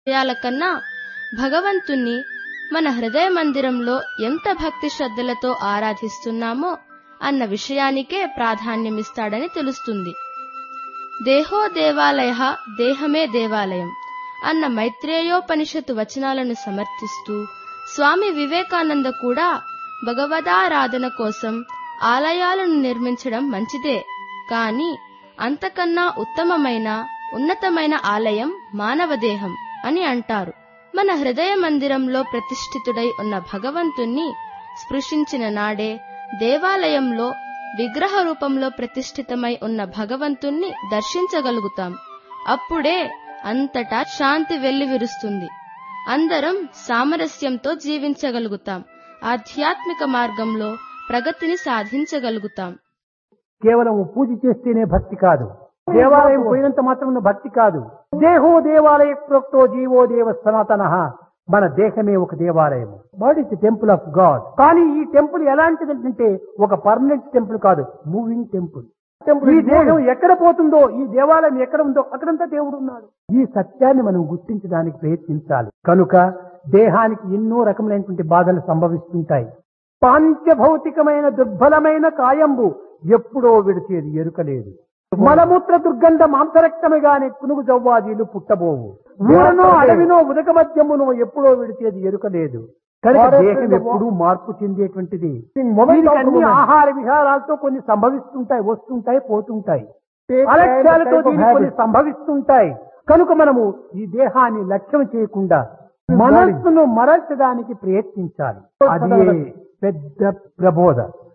విషయాల కన్నా భగవంతుణ్ణి మన హృదయ మందిరంలో ఎంత భక్తి శ్రద్ధలతో ఆరాధిస్తున్నామో అన్న విషయానికే ప్రాధాన్యమిస్తాడని తెలుస్తుంది దేహో దేవాలయ దేహమే దేవాలయం అన్న మైత్రేయోపనిషత్తు వచనాలను సమర్థిస్తూ స్వామి వివేకానంద కూడా భగవదారాధన కోసం ఆలయాలను నిర్మించడం మంచిదే కాని అంతకన్నా ఉత్తమమైన ఉన్నతమైన ఆలయం మానవ దేహం అని అంటారు మన హృదయ మందిరంలో ప్రతిష్ఠితుడై ఉన్న భగవంతుణ్ణి స్పృశించిన నాడే దేవాలయంలో విగ్రహ రూపంలో ప్రతిష్ఠితమై ఉన్న భగవంతుణ్ణి దర్శించగలుగుతాం అప్పుడే అంతటా శాంతి వెల్లివిరుస్తుంది అందరం సామరస్యంతో జీవించగలుగుతాం ఆధ్యాత్మిక మార్గంలో ప్రగతిని సాధించగలుగుతాం కేవలం పూజ చేస్తేనే భక్తి కాదు దేవాలయం పోయినంత మాత్రం భక్తి కాదు దేహో దేవాలయ ప్రోక్తో జీవో దేవ సనాతన మన దేహమే ఒక దేవాలయం body is temple of god కానీ ఈ టెంపుల్ ఎలాంటిదంటే ఒక పర్మనెంట్ టెంపుల్ కాదు మూవింగ్ టెంపుల్ ఈ దేహం ఎక్కడ పోతుందో ఈ దేవాలయం ఎక్కడ ఉందో అక్కడంతా దేవుడు ఉన్నాడు ఈ సత్యాన్ని మనం గుర్తించడానికి ప్రయత్నించాలి కనుక దేహానికి ఎన్నో రకములైనటువంటి బాధలు సంభవిస్తుంటాయి పాంచభౌతికమైన దుర్బలమైన కాయంబు ఎప్పుడో విడిచేది ఎరుకలేదు మలమూత్ర దుర్గంధ మాంసరక్తముగానే కునుగు జవ్వాదీలు పుట్టబోవు ఊరనో అడవినో ఉదక మధ్యమునో ఎప్పుడో విడిచేది ఎరుకలేదు కనుక దేహం ఎప్పుడూ మార్పు చెందేటువంటిది దీనికి అన్ని ఆహార విహారాలతో కొన్ని సంభవిస్తుంటాయి వస్తుంటాయి పోతుంటాయి అలక్ష్యాలతో దీనికి కొన్ని సంభవిస్తుంటాయి కనుక మనము ఈ దేహాన్ని లక్ష్యం చేయకుండా మనస్సును మరల్చడానికి ప్రయత్నించాలి అది పెద్ద ప్రబోధ